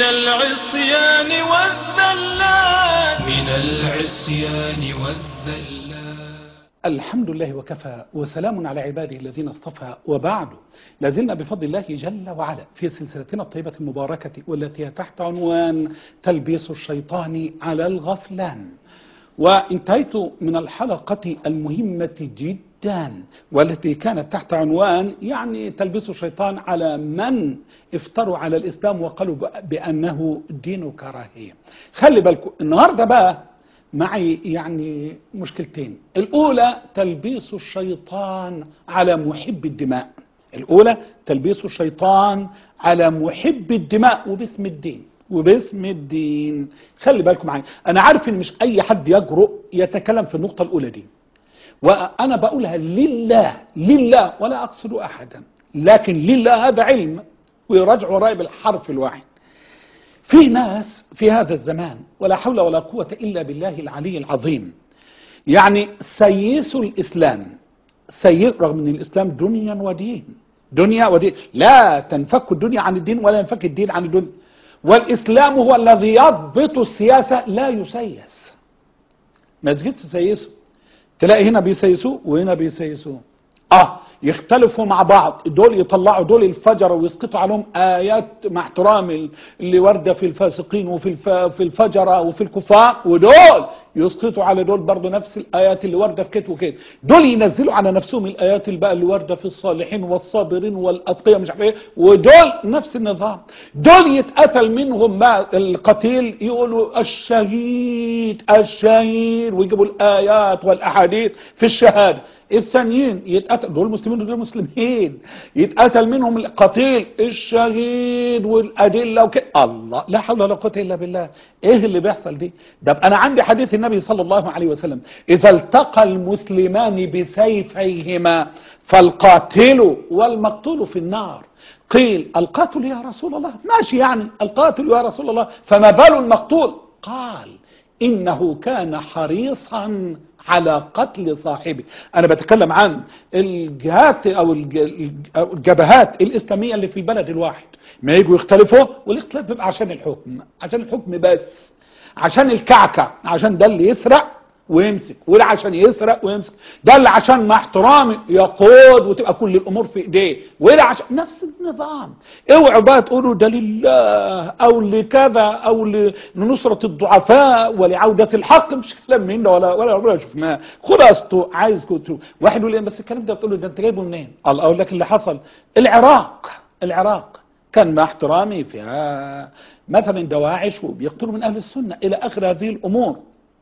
من العصيان والذلات من العصيان والذلات الحمد لله وكفى وسلام على عباده الذين اصطفى وبعد لازلنا بفضل الله جل وعلا في سلسلتنا الطيبة المباركة والتي هي تحت عنوان تلبيس الشيطان على الغفلان وانتهيت من الحلقة المهمة جدا والتي كانت تحت عنوان يعني تلبيس الشيطان على من افتروا على الإسلام وقالوا بأنه دين كراهية خلي بالكم النهاردة بقى معي يعني مشكلتين الأولى تلبيس الشيطان على محب الدماء الأولى تلبيس الشيطان على محب الدماء وباسم الدين وباسم الدين خلي بالكم معايا أنا عارف إن مش أي حد يجرؤ يتكلم في النقطة الأولى دي وأنا بقولها لله لله ولا أقصد أحدا لكن لله هذا علم ويراجع وراي بالحرف الواحد في ناس في هذا الزمان ولا حول ولا قوة إلا بالله العلي العظيم يعني سيسوا الإسلام سيء رغم أن الإسلام دنيا ودين دنيا ودين لا تنفك الدنيا عن الدين ولا ينفك الدين عن الدنيا والإسلام هو الذي يضبط السياسة لا يسيس ما تجيش تسيسه تلاقي هنا بيسيسوه وهنا بيسيسوه اه يختلفوا مع بعض دول يطلعوا دول الفجر ويسقطوا عليهم آيات مع احترام اللي واردة في الفاسقين وفي الف... في الفجرة وفي الكفار ودول يسقطوا على دول برضه نفس الآيات اللي واردة في كت وكت دول ينزلوا على نفسهم الآيات اللي بقى اللي واردة في الصالحين والصابرين والأتقياء مش عارف ايه ودول نفس النظام دول يتقتل منهم بقى القتيل يقولوا الشهيد الشهيد ويجيبوا الآيات والأحاديث في الشهادة الثانيين يتقتل دول مسلمين ودول مسلمين يتقتل منهم القتيل الشهيد والأدلة وكده الله لا حول ولا قوة إلا بالله إيه اللي بيحصل دي ده أنا عندي حديث النبي صلى الله عليه وسلم إذا التقى المسلمان بسيفيهما فالقاتل والمقتول في النار قيل القاتل يا رسول الله ماشي يعني القاتل يا رسول الله فما بال المقتول قال إنه كان حريصا على قتل صاحبه أنا بتكلم عن الجهات أو الجبهات الإسلامية اللي في البلد الواحد ما يجوا يختلفوا والاختلاف بيبقى عشان الحكم عشان الحكم بس عشان الكعكة عشان ده اللي يسرق ويمسك وده عشان يسرق ويمسك ده اللي عشان مع احترامي يقود وتبقى كل الامور في ايديه وده عشان نفس النظام اوعوا بقى تقولوا ده لله او لكذا او لنصرة الضعفاء ولعودة الحق مش كلام من ده ولا ولا ولا شفناه خلاصته عايز كنتوا واحد يقول لي بس الكلام ده بتقول له ده انت جايبه منين؟ الله اقول لك اللي حصل العراق العراق كان مع احترامي فيها مثلا دواعش وبيقتلوا من اهل السنه الى اخر هذه الامور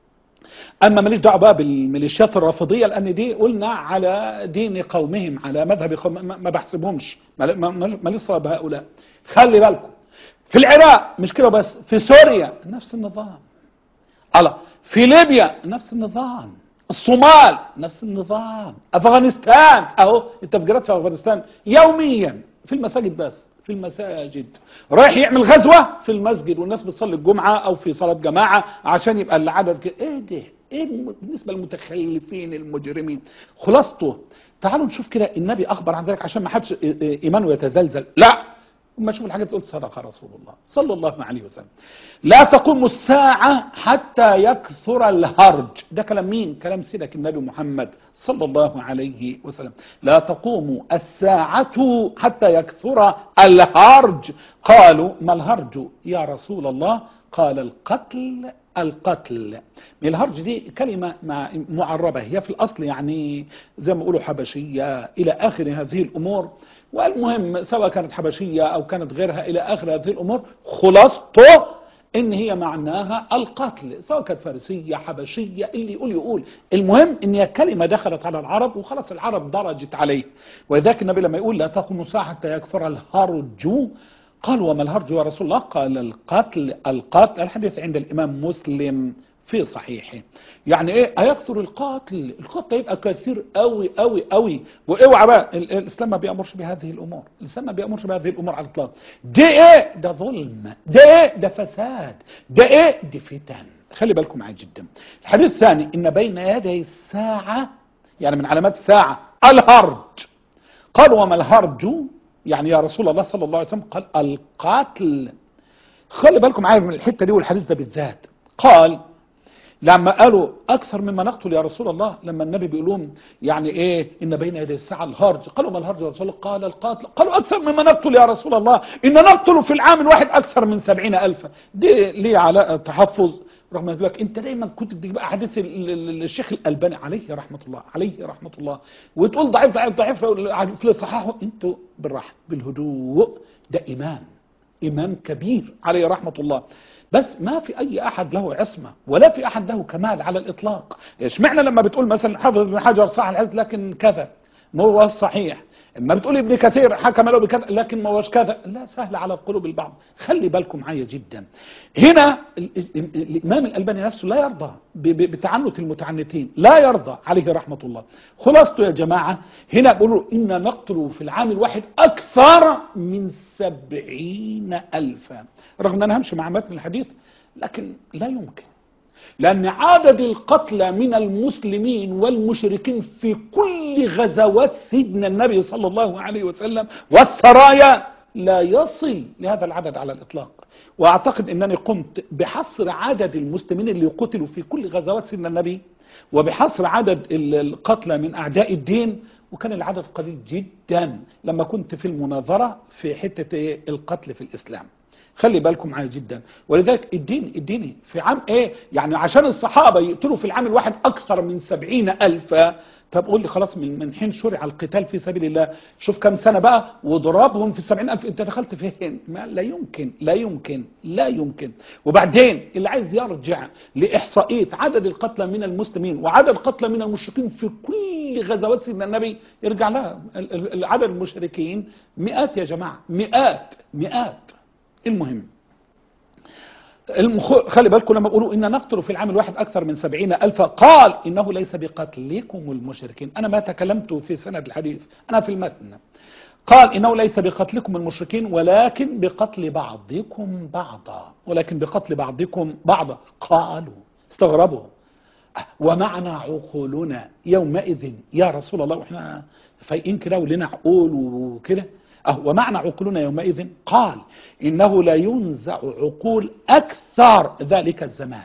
اما ماليش دعوه بقى بالميليشيات الرافضيه لان دي قلنا على دين قومهم على مذهب قوم ما بحسبهمش ماليش صلاه بهؤلاء خلي بالكم في العراق مش كده بس في سوريا نفس النظام الله في ليبيا نفس النظام الصومال نفس النظام افغانستان اهو التفجيرات في افغانستان يوميا في المساجد بس في المساجد رايح يعمل غزوة في المسجد والناس بتصلي الجمعة او في صلاة جماعة عشان يبقى العدد كده ايه ده ايه بالنسبة للمتخلفين المجرمين خلاصته تعالوا نشوف كده النبي اخبر عن ذلك عشان ما حدش ايمانه يتزلزل لا ما اشوف الحاجات تقول صدق رسول الله صلى الله عليه وسلم لا تقوم الساعة حتى يكثر الهرج ده كلام مين كلام سيدك النبي محمد صلى الله عليه وسلم لا تقوم الساعة حتى يكثر الهرج قالوا ما الهرج يا رسول الله قال القتل القتل الهرج دي كلمة معربة هي في الأصل يعني زي ما يقولوا حبشية إلى آخر هذه الأمور والمهم سواء كانت حبشية أو كانت غيرها إلى آخر هذه الأمور خلاصته إن هي معناها القتل سواء كانت فارسية حبشية اللي يقول يقول المهم إن هي كلمة دخلت على العرب وخلاص العرب درجت عليه ولذلك النبي لما يقول لا تقوم ساعة حتى يكفر الهرج قال وما الهرج يا رسول الله قال القتل القتل الحديث عند الإمام مسلم في صحيحه يعني ايه هيكثر القاتل القتل يبقى كثير قوي قوي قوي واوعى بقى الاسلام ما بيامرش بهذه الامور الاسلام ما بيامرش بهذه الامور على الاطلاق ده ايه ده ظلم ده ايه ده فساد ده ايه دي فتن خلي بالكم معايا جدا الحديث الثاني ان بين يدي الساعه يعني من علامات الساعه الهرج قال وما الهرج يعني يا رسول الله صلى الله عليه وسلم قال القتل خلي بالكم معايا من الحته دي والحديث ده بالذات قال لما قالوا اكثر مما نقتل يا رسول الله لما النبي بيقول لهم يعني ايه ان بين يدي الساعه الهرج قالوا ما الهرج يا رسول الله قال القاتل قالوا اكثر مما نقتل يا رسول الله ان نقتل في العام الواحد اكثر من سبعين الفا دي ليه علاء تحفظ رغم يقول لك انت دايما كنت بتجيب احاديث ال- ال- الشيخ الالباني عليه رحمه الله عليه رحمه الله وتقول ضعيف ضعيف ضعيف في صححه انتوا بالراحه بالهدوء ده ايمان إيمان كبير عليه رحمة الله بس ما في أي أحد له عصمة ولا في أحد له كمال على الإطلاق اشمعنى لما بتقول مثلا حافظ ابن حجر صح الحديث لكن كذا ما هو الصحيح اما بتقول ابن كثير حكم له بكذا لكن ما هوش كذا لا سهل على قلوب البعض خلي بالكم معايا جدا هنا ال- ال- الامام الالباني نفسه لا يرضى ب- ب- بتعنت المتعنتين لا يرضى عليه رحمه الله خلاصته يا جماعه هنا بيقولوا ان نقتل في العام الواحد اكثر من سبعين الفا رغم ان انا همشي مع متن الحديث لكن لا يمكن لأن عدد القتلى من المسلمين والمشركين في كل غزوات سيدنا النبي صلى الله عليه وسلم والسرايا لا يصل لهذا العدد على الإطلاق وأعتقد أنني قمت بحصر عدد المسلمين اللي قتلوا في كل غزوات سيدنا النبي وبحصر عدد ال- القتلى من أعداء الدين وكان العدد قليل جدا لما كنت في المناظرة في حتة إيه؟ القتل في الإسلام خلي بالكم معايا جدا ولذلك الدين الديني في عام ايه يعني عشان الصحابة يقتلوا في العام الواحد اكثر من سبعين الفا طب قول لي خلاص من من حين شرع القتال في سبيل الله شوف كم سنة بقى وضربهم في السبعين ألف انت دخلت فين ما لا يمكن لا يمكن لا يمكن وبعدين اللي عايز يرجع لإحصائية عدد القتلى من المسلمين وعدد القتلى من المشركين في كل غزوات سيدنا النبي يرجع لها ال- ال- ال- عدد المشركين مئات يا جماعة مئات مئات المهم المخ... خلي بالكم لما بيقولوا إن نقتل في العام الواحد أكثر من سبعين ألفا قال إنه ليس بقتلكم المشركين أنا ما تكلمت في سند الحديث أنا في المتن قال إنه ليس بقتلكم المشركين ولكن بقتل بعضكم بعضا ولكن بقتل بعضكم بعضا قالوا استغربوا ومعنا عقولنا يومئذ يا رسول الله واحنا فايقين كده ولنا عقول وكده اه ومعنى عقولنا يومئذ قال انه لا ينزع عقول اكثر ذلك الزمان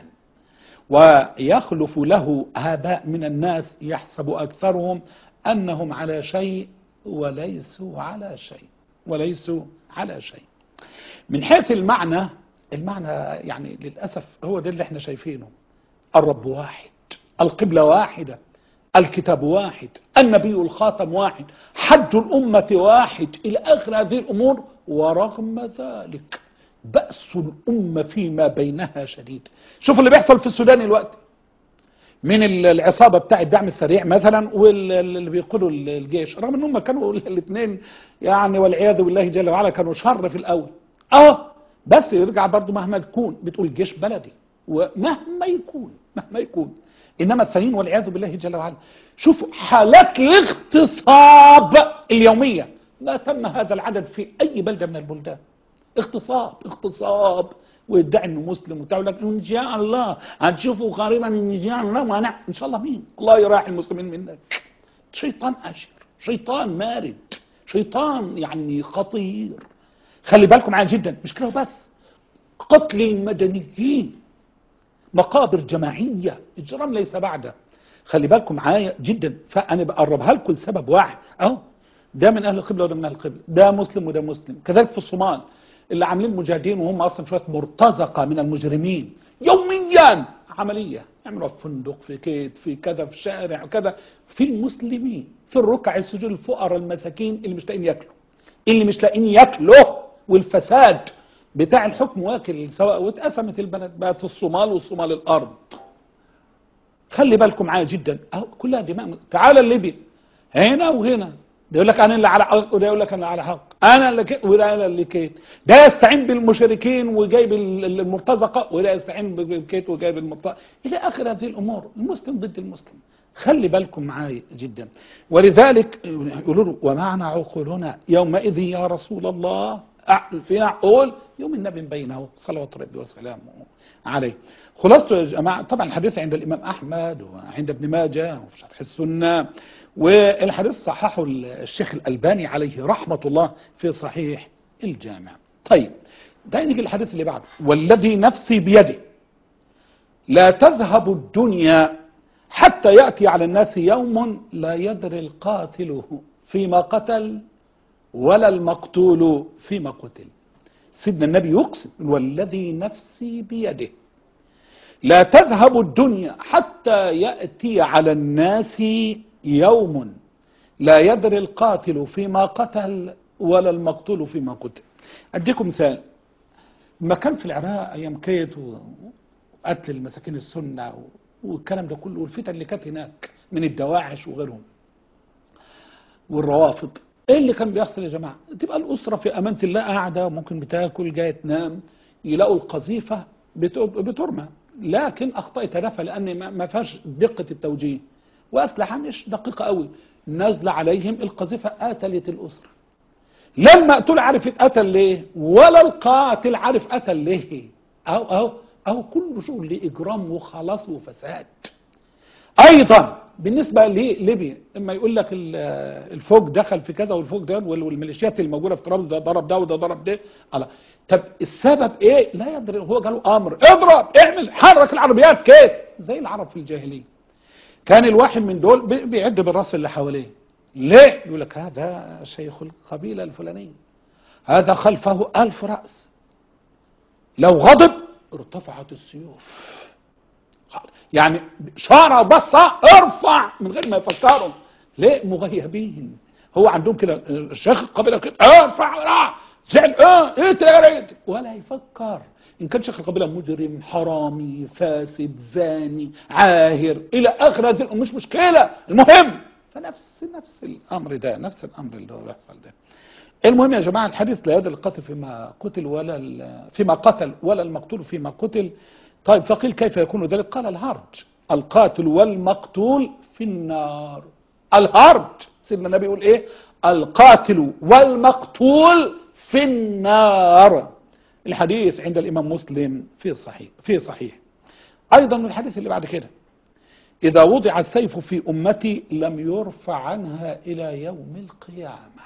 ويخلف له آباء من الناس يحسب أكثرهم أنهم على شيء وليسوا على شيء وليسوا على شيء من حيث المعنى المعنى يعني للأسف هو ده اللي احنا شايفينه الرب واحد القبلة واحدة الكتاب واحد النبي الخاتم واحد حج الأمة واحد إلى آخر هذه الأمور ورغم ذلك بأس الأمة فيما بينها شديد شوفوا اللي بيحصل في السودان الوقت من ال- العصابة بتاع الدعم السريع مثلا واللي بيقولوا ال- الجيش رغم ان هم كانوا الاثنين يعني والعياذ بالله جل وعلا كانوا شر في الاول اه بس يرجع برضو مهما تكون بتقول الجيش بلدي ومهما يكون مهما يكون انما الثانيين والعياذ بالله جل وعلا شوفوا حالات الاغتصاب اليومية لا تم هذا العدد في اي بلدة من البلدان اغتصاب اغتصاب ويدعي انه مسلم وبتاع لك ان شاء الله هتشوفوا قريبا ان شاء الله وانا ان شاء الله مين الله يراح المسلمين منك شيطان اشر شيطان مارد شيطان يعني خطير خلي بالكم معايا جدا مش كده بس قتل المدنيين مقابر جماعية الجرام ليس بعده خلي بالكم معايا جدا فأنا بقربها لكم لسبب واحد أهو ده من أهل القبلة وده من أهل القبلة ده مسلم وده مسلم كذلك في الصومال اللي عاملين مجاهدين وهم أصلا شوية مرتزقة من المجرمين يوميا عملية يعملوا في فندق في كيت في كذا في شارع وكذا في المسلمين في الركع السجود الفقراء المساكين اللي مش لاقيين ياكلوا اللي مش لاقيين ياكلوا والفساد بتاع الحكم واكل سواء واتقسمت البلد بقت الصومال والصومال الارض خلي بالكم معايا جدا اهو كلها دماء تعال ليبيا هنا وهنا ده يقول لك انا اللي على حق وده يقول لك انا على حق انا اللي كده وده انا اللي كده ده يستعين بالمشركين وجايب ال- ال- المرتزقه وده يستعين بالكيت وجايب المرتزقه الى اخر هذه الامور المسلم ضد المسلم خلي بالكم معايا جدا ولذلك يقولوا له ومعنى عقولنا يومئذ يا رسول الله أع- في عقول يوم النبي بينه صلوات ربي وسلامه عليه خلاصته يا جماعة طبعا الحديث عند الإمام أحمد وعند ابن ماجه وفي شرح السنة والحديث صححه الشيخ الألباني عليه رحمة الله في صحيح الجامع طيب ده نيجي الحديث اللي بعده والذي نفسي بيده لا تذهب الدنيا حتى يأتي على الناس يوم لا يدري القاتل فيما قتل ولا المقتول فيما قتل سيدنا النبي يقسم والذي نفسي بيده لا تذهب الدنيا حتى يأتي على الناس يوم لا يدري القاتل فيما قتل ولا المقتول فيما قتل أديكم مثال ما كان في العراق أيام كيت وقتل المساكين السنة والكلام ده كله والفتن اللي كانت هناك من الدواعش وغيرهم والروافض ايه اللي كان بيحصل يا جماعه تبقى الاسره في امانه الله قاعده ممكن بتاكل جايه تنام يلاقوا القذيفه بت- بترمى لكن اخطاء تلافى لان ما- ما فيهاش دقه التوجيه واسلحه مش دقيقه قوي نازله عليهم القذيفه قتلت الاسره لما مقتول عارف اتقتل ليه ولا القاتل عارف قتل ليه او او او كل شغل لاجرام وخلاص وفساد ايضا بالنسبه لليبيا اما يقول لك ال- الفوج دخل في كذا والفوج ده وال- والميليشيات الموجوده في طرابلس ده ضرب ده وده ضرب ده الله طب السبب ايه لا يدري هو جاله امر اضرب اعمل حرك العربيات كده زي العرب في الجاهليه كان الواحد من دول بي- بيعد بالراس اللي حواليه ليه يقول لك هذا شيخ القبيله الفلانيه هذا خلفه ألف رأس لو غضب ارتفعت السيوف يعني شارة بصة ارفع من غير ما يفكروا ليه مغيبين هو عندهم كده الشيخ القبيلة كده ارفع لا زعل اه اقتل يا ريت ولا يفكر ان كان شيخ القبيلة مجرم حرامي فاسد زاني عاهر الى اخر هذه الأمور مش مشكلة المهم فنفس نفس الامر ده نفس الامر اللي هو بيحصل ده المهم يا جماعة الحديث لا يدري القاتل فيما قتل ولا ال- فيما قتل ولا المقتول فيما قتل طيب فقيل كيف يكون ذلك قال الهرج القاتل والمقتول في النار الهرج سيدنا النبي يقول ايه القاتل والمقتول في النار الحديث عند الامام مسلم في صحيح في صحيح ايضا من الحديث اللي بعد كده اذا وضع السيف في امتي لم يرفع عنها الى يوم القيامه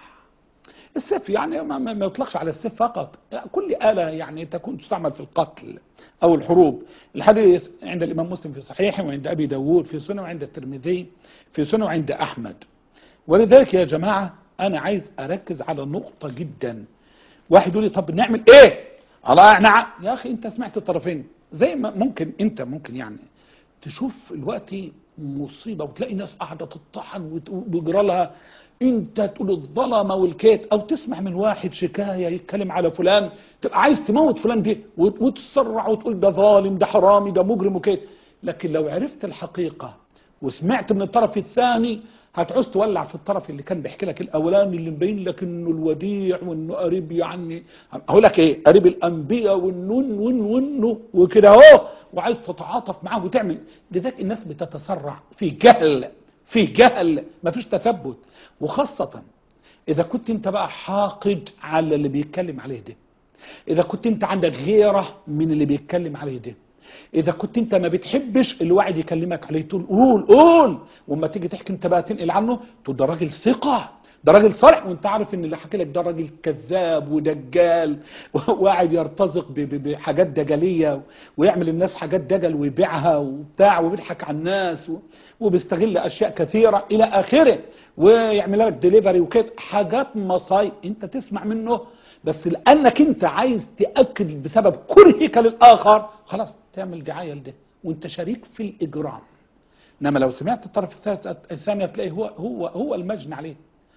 السيف يعني ما, ما ما يطلقش على السيف فقط لا، كل آلة يعني تكون تستعمل في القتل أو الحروب الحديث عند الإمام مسلم في صحيحه وعند أبي داود في سنة وعند الترمذي في سنة وعند أحمد ولذلك يا جماعة أنا عايز أركز على نقطة جدا واحد يقول لي طب نعمل إيه الله نعم يا أخي أنت سمعت الطرفين زي ما ممكن أنت ممكن يعني تشوف الوقت مصيبة وتلاقي ناس قاعدة تطحن وت- ويجرى لها انت تقول الظلمة والكيت او تسمع من واحد شكاية يتكلم على فلان تبقى عايز تموت فلان دي وت- وتسرع وتقول ده ظالم ده حرامي ده مجرم وكيت لكن لو عرفت الحقيقة وسمعت من الطرف الثاني هتعوز تولع في الطرف اللي كان بيحكي لك الاولاني اللي مبين لك انه الوديع وانه قريب يعني هقول لك ايه قريب الانبياء والنون ون ون وكده اهو وعايز تتعاطف معاه وتعمل لذلك الناس بتتسرع في جهل في جهل مفيش تثبت وخاصة اذا كنت انت بقى حاقد على اللي بيتكلم عليه ده اذا كنت انت عندك غيرة من اللي بيتكلم عليه ده اذا كنت انت ما بتحبش اللي واحد يكلمك عليه تقول قول قول وما تيجي تحكي انت بقى تنقل عنه تقول ده راجل ثقة ده راجل صالح وانت عارف ان اللي حكي لك ده راجل كذاب ودجال وقاعد يرتزق ب- ب- بحاجات دجاليه ويعمل الناس حاجات دجل ويبيعها وبتاع وبيضحك على الناس و- وبيستغل اشياء كثيره الى اخره ويعمل لك ديليفري وكده حاجات مصايب انت تسمع منه بس لانك انت عايز تاكد بسبب كرهك للاخر خلاص تعمل دعايه لده وانت شريك في الاجرام انما لو سمعت الطرف الثالث الثاني هتلاقيه هو هو هو المجني عليه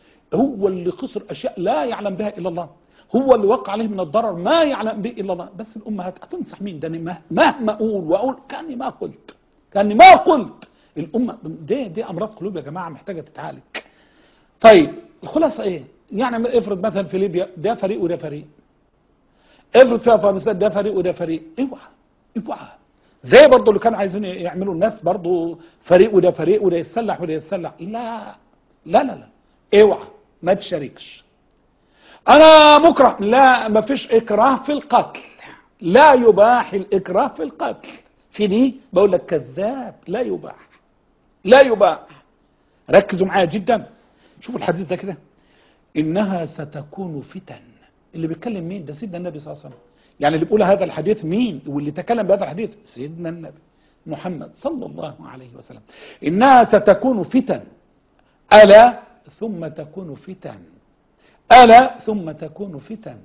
هو اللي خسر اشياء لا يعلم بها الا الله هو اللي وقع عليه من الضرر ما يعلم به الا الله بس الامهات هتنصح مين ده أنا مه- مهما اقول واقول كاني ما قلت كاني ما قلت الامه دي دي امراض قلوب يا جماعه محتاجه تتعالج طيب الخلاصه ايه يعني افرض مثلا في ليبيا ده فريق وده فريق افرض في افغانستان ده فريق وده فريق اوعى اوعى زي برضه اللي كانوا عايزين يعملوا الناس برضه فريق وده فريق وده يتسلح وده يتسلح لا لا لا لا اوعى ما تشاركش انا مكره لا ما فيش اكراه في القتل لا يباح الاكراه في القتل في دي بقول لك كذاب لا يباح لا يباح ركزوا معايا جدا شوفوا الحديث ده كده انها ستكون فتن اللي بيتكلم مين ده سيدنا النبي صلى الله عليه وسلم يعني اللي بيقول هذا الحديث مين واللي تكلم بهذا الحديث سيدنا النبي محمد صلى الله عليه وسلم إنها ستكون فتن ألا ثم تكون فتن ألا ثم تكون فتن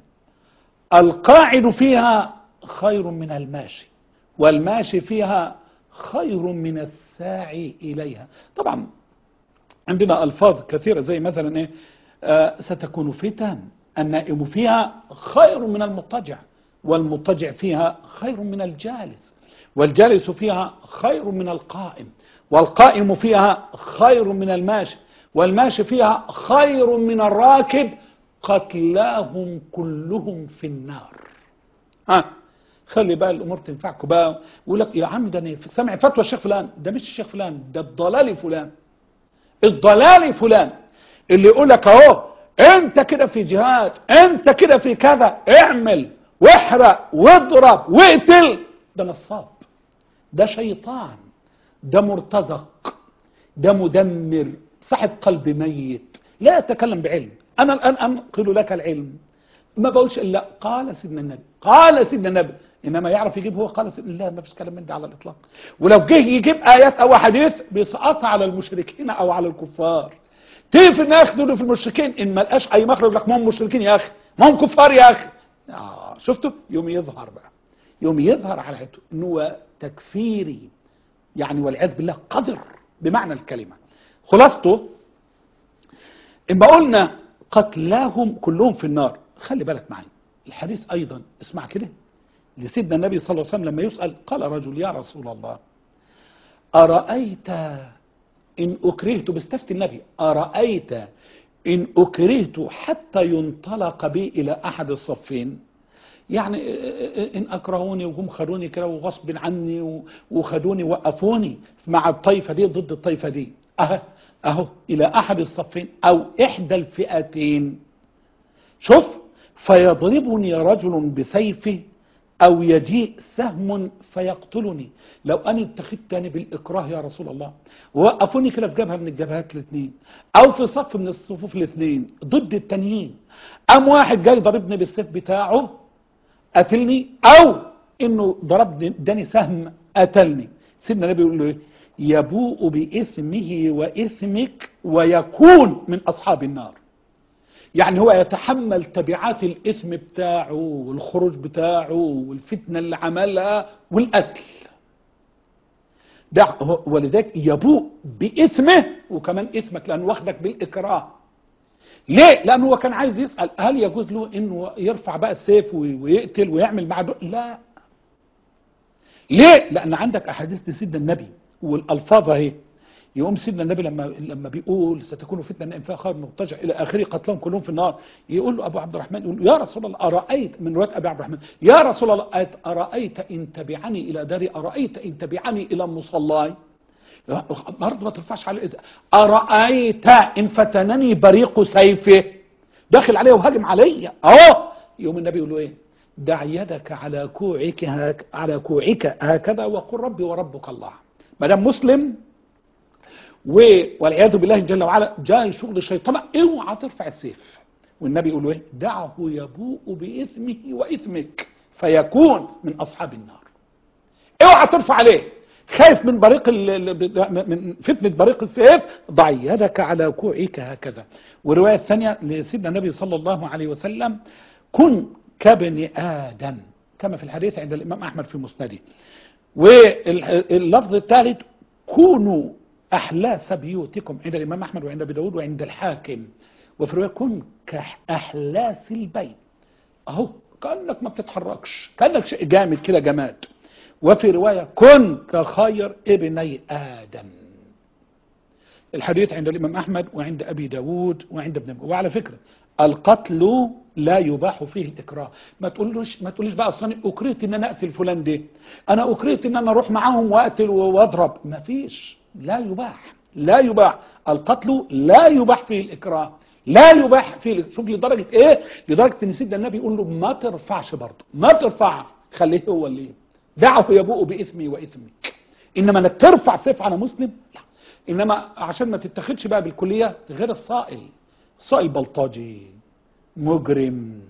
القاعد فيها خير من الماشي والماشي فيها خير من الساعي إليها طبعا عندنا ألفاظ كثيرة زي مثلا إيه آه ستكون فتن النائم فيها خير من المضطجع والمضطجع فيها خير من الجالس والجالس فيها خير من القائم والقائم فيها خير من الماشي والماشي فيها خير من الراكب قتلاهم كلهم في النار ها خلي بقى الامور تنفعكم بقى يقول لك يا عم ده انا سامع فتوى الشيخ فلان ده مش الشيخ فلان ده الضلالي فلان الضلالي فلان اللي يقول لك اهو انت كده في جهاد انت كده في كذا اعمل واحرق واضرب واقتل ده نصاب ده شيطان ده مرتزق ده مدمر صاحب قلب ميت لا يتكلم بعلم انا الان انقل لك العلم ما بقولش الا قال سيدنا النبي قال سيدنا النبي انما يعرف يجيب هو قال سيدنا الله ما فيش كلام من ده على الاطلاق ولو جه يجيب ايات او احاديث بيسقطها على المشركين او على الكفار تيجي في الناس دول في المشركين ان ما لقاش اي مخرج لك ما هم مشركين يا اخي ما هم كفار يا اخي آه شفتوا يوم يظهر بقى يوم يظهر على حياته ان هو تكفيري يعني والعياذ بالله قدر بمعنى الكلمه خلاصته اما قلنا قتلاهم كلهم في النار خلي بالك معي الحديث ايضا اسمع كده لسيدنا النبي صلى الله عليه وسلم لما يسأل قال رجل يا رسول الله أرأيت إن أكرهت بستفتي النبي أرأيت إن أكرهت حتى ينطلق بي إلى أحد الصفين يعني إن أكرهوني وهم خدوني كده وغصب عني وخدوني وقفوني مع الطائفة دي ضد الطائفة دي أهو أهو إلى أحد الصفين أو إحدى الفئتين شوف فيضربني رجل بسيفه أو يجيء سهم فيقتلني لو أنا اتخذتني بالإكراه يا رسول الله ووقفوني كده في جبهة من الجبهات الاثنين أو في صف من الصفوف الاثنين ضد التانيين أم واحد جاي ضربني بالسيف بتاعه قتلني أو إنه ضربني اداني سهم قتلني سيدنا النبي يقول له إيه يبوء بإثمه وإثمك ويكون من أصحاب النار يعني هو يتحمل تبعات الإثم بتاعه والخروج بتاعه والفتنة اللي عملها والقتل ده ولذلك يبوء بإثمه وكمان إثمك لأنه واخدك بالإكراه ليه؟ لأنه هو كان عايز يسأل هل يجوز له إنه يرفع بقى السيف ويقتل ويعمل مع دول؟ لا ليه؟ لأن عندك أحاديث لسيدنا النبي والألفاظ اهي يقوم سيدنا النبي لما لما بيقول ستكون فتنه ان فيها خير مضطجع الى اخره قتلهم كلهم في النار يقول له ابو عبد الرحمن يقول له يا رسول الله ارايت من روايه ابي عبد الرحمن يا رسول الله ارايت ان تبعني الى داري ارايت ان تبعني الى مصلاي برضه ما ترفعش على الإذن. ارايت ان فتنني بريق سيفه داخل عليه وهاجم عليا اهو يوم النبي يقول له ايه دع يدك على كوعك هك على كوعك هكذا وقل ربي وربك الله ما دام مسلم والعياذ بالله جل وعلا جاي شغل شيطان اوعى ترفع السيف والنبي يقول له ايه دعه يبوء باثمه واثمك فيكون من اصحاب النار اوعى ترفع عليه خايف من بريق من فتنه بريق السيف ضع يدك على كوعك هكذا والروايه الثانيه لسيدنا النبي صلى الله عليه وسلم كن كابن ادم كما في الحديث عند الامام احمد في مسنده واللفظ الثالث كونوا أحلاس بيوتكم عند الإمام أحمد وعند أبي داود وعند الحاكم وفي رواية كن كأحلاس البيت أهو كأنك ما بتتحركش كأنك شيء جامد كده جماد وفي رواية كن كخير ابني آدم الحديث عند الإمام أحمد وعند أبي داود وعند ابن وعلى فكرة القتل لا يباح فيه الإكراه ما تقولوش ما تقوليش بقى أصلا أكرهت إن أنا أقتل فلان ده أنا أكرهت إن أنا أروح معاهم وأقتل وأضرب ما فيش لا يباح لا يباح القتل لا يباح فيه الإكراه لا يباح فيه شوف لدرجة إيه لدرجة إن سيدنا النبي يقول له ما ترفعش برضه ما ترفع خليه هو اللي دعه يبوء بإثمي وإثمك إنما أنك ترفع سيف على مسلم لا إنما عشان ما تتخذش بقى بالكلية غير الصائل صائل بلطجي مجرم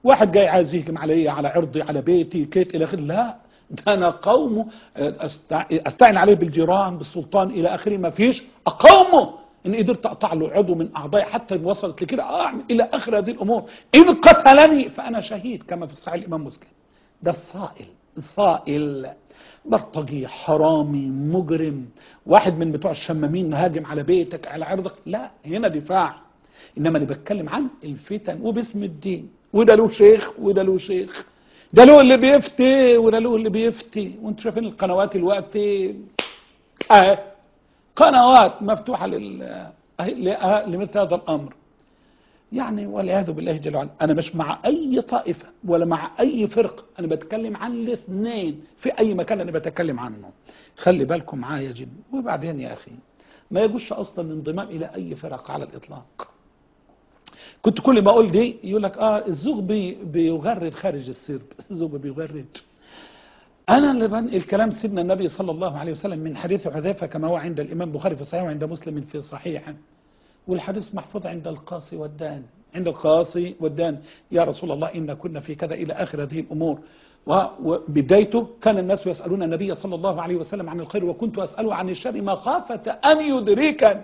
واحد جاي عايز يهجم علي على عرضي على بيتي كيت الى اخره لا ده انا قومه أستع- استعين عليه بالجيران بالسلطان الى اخره ما فيش اقاومه ان قدرت اقطع له عضو من اعضائي حتى إن وصلت لكده اعمل الى اخر هذه الامور ان قتلني فانا شهيد كما في صحيح الامام مسلم ده الصائل الصائل بلطجي حرامي مجرم واحد من بتوع الشمامين هاجم على بيتك على عرضك لا هنا دفاع انما اللي بتكلم عن الفتن وباسم الدين وده له شيخ وده له شيخ ده له اللي بيفتي وده له اللي بيفتي وانتوا شايفين القنوات الوقت اه قنوات مفتوحه لل أه- لمثل هذا الامر يعني والعياذ بالله جل وعلا انا مش مع اي طائفه ولا مع اي فرقه انا بتكلم عن الاثنين في اي مكان انا بتكلم عنه خلي بالكم معايا جدا وبعدين يا اخي ما يجوش اصلا الانضمام الى اي فرق على الاطلاق كنت كل ما اقول دي يقول لك اه الزوج بي بيغرد خارج السرب الزوج بيغرد انا اللي بنقل كلام سيدنا النبي صلى الله عليه وسلم من حديث حذيفه كما هو عند الامام البخاري في صحيح وعند مسلم في صحيحه والحديث محفوظ عند القاصي والدان عند القاصي والدان يا رسول الله إن كنا في كذا إلى آخر هذه الأمور و- وبدايته كان الناس يسألون النبي صلى الله عليه وسلم عن الخير وكنت أسأله عن الشر مخافة أن يدركني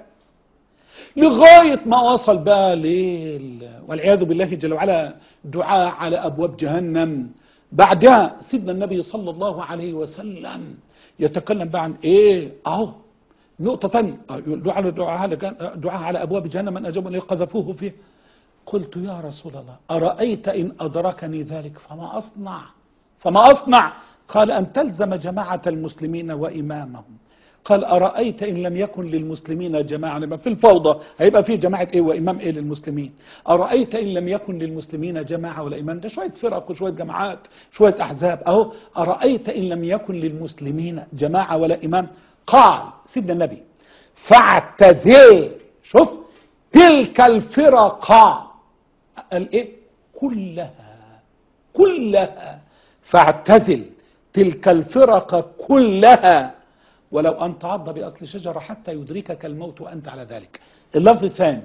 لغاية ما وصل بقى ليل والعياذ بالله جل وعلا دعاء على أبواب جهنم بعدها سيدنا النبي صلى الله عليه وسلم يتكلم بقى عن ايه اهو نقطة ثانية دعاء على دعاء على جن- دعاء على أبواب جهنم من أجاب إليه قذفوه فيه قلت يا رسول الله أرأيت إن أدركني ذلك فما أصنع فما أصنع قال أن تلزم جماعة المسلمين وإمامهم قال أرأيت إن لم يكن للمسلمين جماعة لما في الفوضى هيبقى في جماعة إيه وإمام إيه للمسلمين أرأيت إن لم يكن للمسلمين جماعة ولا إمام ده شوية فرق وشوية جماعات شوية أحزاب أهو أرأيت إن لم يكن للمسلمين جماعة ولا إمام قال سيدنا النبي فاعتزل شوف تلك الفرق قال ايه كلها كلها فاعتزل تلك الفرق كلها ولو أن تعض بأصل شجرة حتى يدركك الموت وأنت على ذلك اللفظ الثاني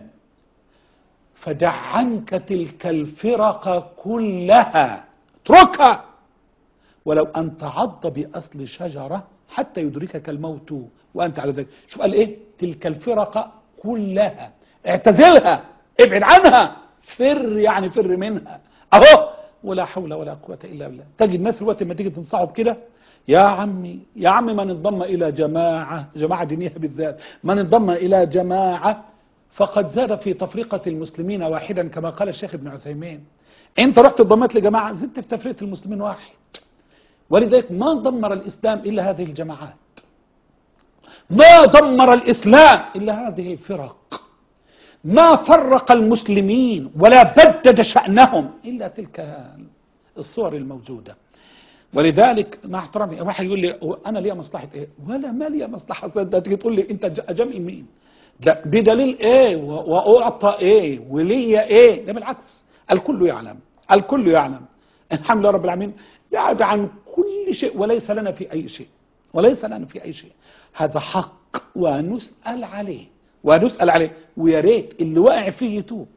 فدع عنك تلك الفرق كلها اتركها ولو أن تعض بأصل شجرة حتى يدركك الموت وأنت على ذلك شوف قال إيه تلك الفرق كلها اعتزلها ابعد عنها فر يعني فر منها أهو ولا حول ولا قوة إلا بالله تجد الناس الوقت لما تيجي تنصحه بكده يا عمي يا عمي من انضم إلى جماعة جماعة دينية بالذات من انضم إلى جماعة فقد زاد في تفرقة المسلمين واحدا كما قال الشيخ ابن عثيمين انت رحت انضميت لجماعة زدت في تفرقة المسلمين واحد ولذلك ما دمر الإسلام إلا هذه الجماعات ما دمر الإسلام إلا هذه الفرق ما فرق المسلمين ولا بدد شأنهم إلا تلك الصور الموجودة ولذلك مع احترامي واحد يقول لي أنا ليا مصلحة إيه ولا ما ليا مصلحة ده تيجي تقول لي أنت أجامل مين ده بدليل إيه وأعطى إيه وليا إيه ده بالعكس الكل يعلم الكل يعلم الحمد لله رب العالمين بعد عن كل شيء وليس لنا في أي شيء وليس لنا في أي شيء هذا حق ونسأل عليه ونسأل عليه ويا ريت اللي واقع فيه يتوب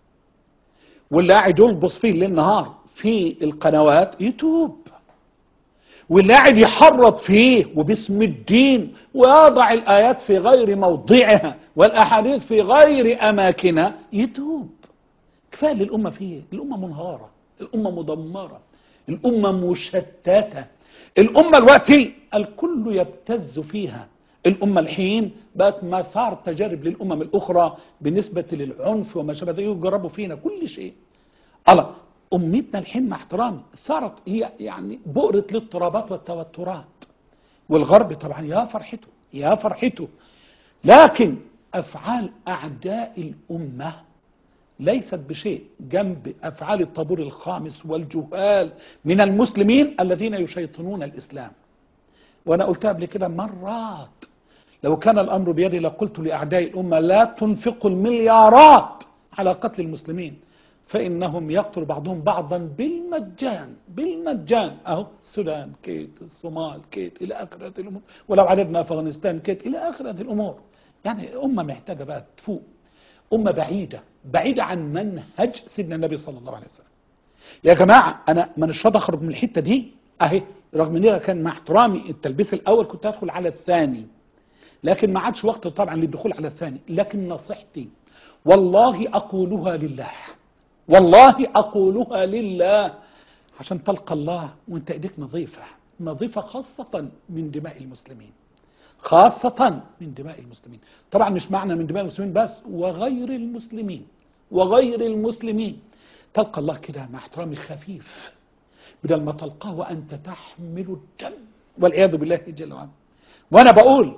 واللي قاعد يلبس فيه ليل نهار في القنوات يتوب واللي قاعد يحرض فيه وباسم الدين ويضع الآيات في غير موضعها والأحاديث في غير أماكنها يتوب كفاية اللي الأمة فيه الأمة منهارة الأمة مدمرة الأمة مشتتة الأمة الوقت الكل يبتز فيها الأمة الحين بقت مثار تجارب للأمم الأخرى بالنسبة للعنف وما شابه ذلك يجربوا فينا كل شيء الله أمتنا الحين مع احترامي صارت هي يعني بؤرة الاضطرابات والتوترات والغرب طبعا يا فرحته يا فرحته لكن أفعال أعداء الأمة ليست بشيء جنب أفعال الطابور الخامس والجهال من المسلمين الذين يشيطنون الإسلام وأنا قلتها قبل كده مرات لو كان الأمر بيدي لقلت لأعداء الأمة لا تنفقوا المليارات على قتل المسلمين فإنهم يقتل بعضهم بعضا بالمجان بالمجان أهو السودان كيت الصومال كيت إلى آخر هذه الأمور ولو عددنا أفغانستان كيت إلى آخر هذه الأمور يعني أمة محتاجة بقى تفوق أمة بعيدة بعيدة عن منهج سيدنا النبي صلى الله عليه وسلم يا جماعة أنا مانيش راضي أخرج من الحتة دي أهي رغم إن أنا كان مع احترامي التلبيس الأول كنت أدخل على الثاني لكن ما عادش وقت طبعا للدخول على الثاني لكن نصيحتي والله أقولها لله والله أقولها لله عشان تلقى الله وانت ايديك نظيفة نظيفة خاصة من دماء المسلمين خاصة من دماء المسلمين طبعا مش معنى من دماء المسلمين بس وغير المسلمين وغير المسلمين تلقى الله كده مع احترامي خفيف بدل ما تلقاه وأنت تحمل الدم والعياذ بالله جل وعلا وأنا بقول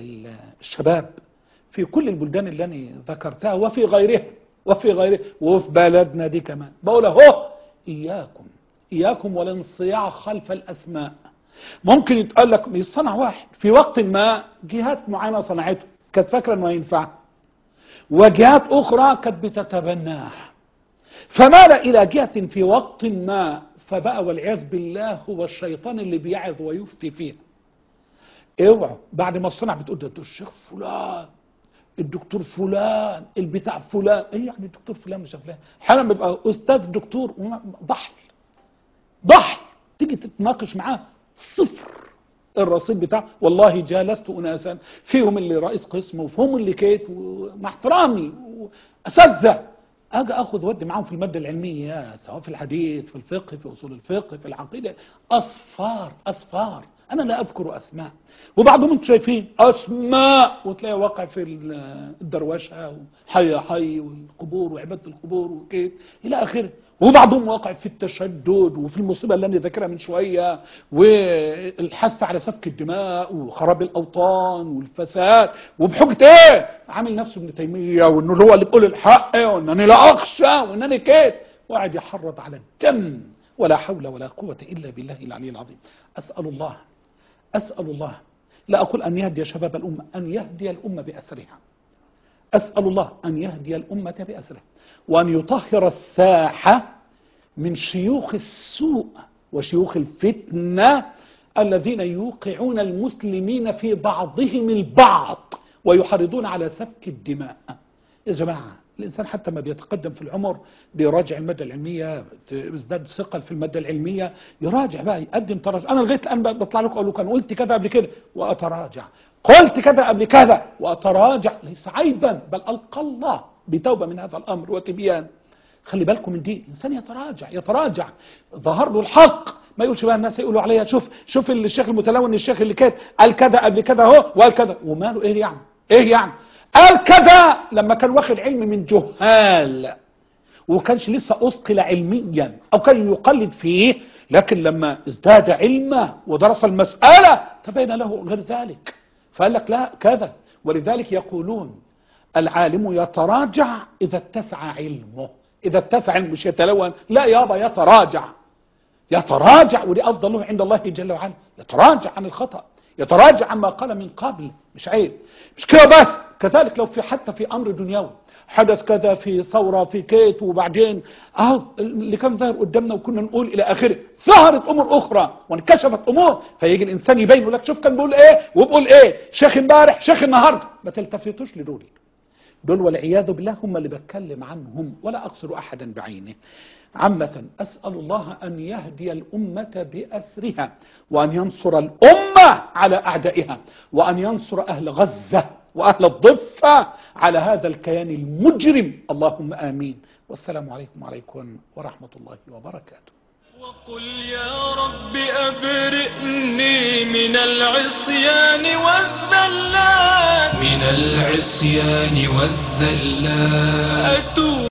للشباب في كل البلدان اللي أنا ذكرتها وفي غيرها وفي غيرها وفي بلدنا دي كمان بقول اهو إياكم إياكم والانصياع خلف الأسماء ممكن يتقال لك يصنع واحد في وقت ما جهات معينة صنعته كانت فاكرة أنه ينفع وجهات أخرى كانت بتتبناه فمال إلى جهة في وقت ما فبقى والعياذ بالله هو الشيطان اللي بيعظ ويفتي فيها اوعوا بعد ما الصنع بتقول ده الشيخ فلان الدكتور فلان البتاع فلان ايه يعني الدكتور فلان مش فلان احيانا بيبقى استاذ دكتور ضحل ضحل تيجي تتناقش معاه صفر الرصيد بتاعه والله جالست اناسا فيهم اللي رئيس قسم وفيهم اللي كيت ومع احترامي اساتذه اجي اخذ ودي معاهم في الماده العلميه سواء في الحديث في الفقه في اصول الفقه في العقيده اصفار اصفار انا لا اذكر اسماء وبعضهم انتم شايفين اسماء وتلاقي واقع في الدروشه وحي حي والقبور وعباده القبور وكيت الى اخره وبعضهم واقع في التشدد وفي المصيبه اللي انا ذاكرها من شويه والحث على سفك الدماء وخراب الاوطان والفساد وبحجه ايه عامل نفسه ابن تيميه وانه هو اللي بيقول الحق وانني لا اخشى وانني كيت وقاعد يحرض على الدم ولا حول ولا قوه الا بالله العلي العظيم اسال الله اسال الله لا اقول ان يهدي شباب الامه ان يهدي الامه باسرها اسال الله ان يهدي الامه باسرها وأن يطهر الساحة من شيوخ السوء وشيوخ الفتنة الذين يوقعون المسلمين في بعضهم البعض ويحرضون على سفك الدماء يا جماعة الإنسان حتى ما بيتقدم في العمر بيراجع المادة العلمية بيزداد ثقل في المادة العلمية يراجع بقى يقدم تراجع أنا لغاية الآن بطلع لكم أقول كان قلت كذا قبل كده وأتراجع قلت كذا قبل كذا وأتراجع ليس عيبا بل ألقى الله بتوبة من هذا الأمر وتبيان خلي بالكم من دي إنسان يتراجع يتراجع ظهر له الحق ما يقولش بقى الناس يقولوا عليها شوف شوف الشيخ المتلون الشيخ اللي كات قال كذا قبل كذا اهو وقال كذا وماله ايه يعني ايه يعني قال كذا لما كان واخد علم من جهال وكانش لسه أثقل علميا أو كان يقلد فيه لكن لما ازداد علمه ودرس المسألة تبين له غير ذلك فقال لك لا كذا ولذلك يقولون العالم يتراجع إذا اتسع علمه إذا اتسع علمه مش يتلون لا يابا يتراجع يتراجع ودي أفضل له عند الله جل وعلا يتراجع عن الخطأ يتراجع عما قال من قبل مش عيب مش كده بس كذلك لو في حتى في أمر دنيوي حدث كذا في ثورة في كيت وبعدين اهو اللي كان ظاهر قدامنا وكنا نقول الى اخره ظهرت امور اخرى وانكشفت امور فيجي الانسان يبين يقول لك شوف كان بيقول ايه وبقول ايه شيخ امبارح شيخ النهارده ما تلتفتوش لدول دول والعياذ بالله هم اللي بتكلم عنهم ولا اقصد احدا بعينه عامة أسأل الله أن يهدي الأمة بأسرها وأن ينصر الأمة على أعدائها وأن ينصر أهل غزة وأهل الضفة على هذا الكيان المجرم اللهم آمين والسلام عليكم وعليكم ورحمة الله وبركاته وقل يا رب أبرئني من العصيان والذلات من العصيان والذلات أتوب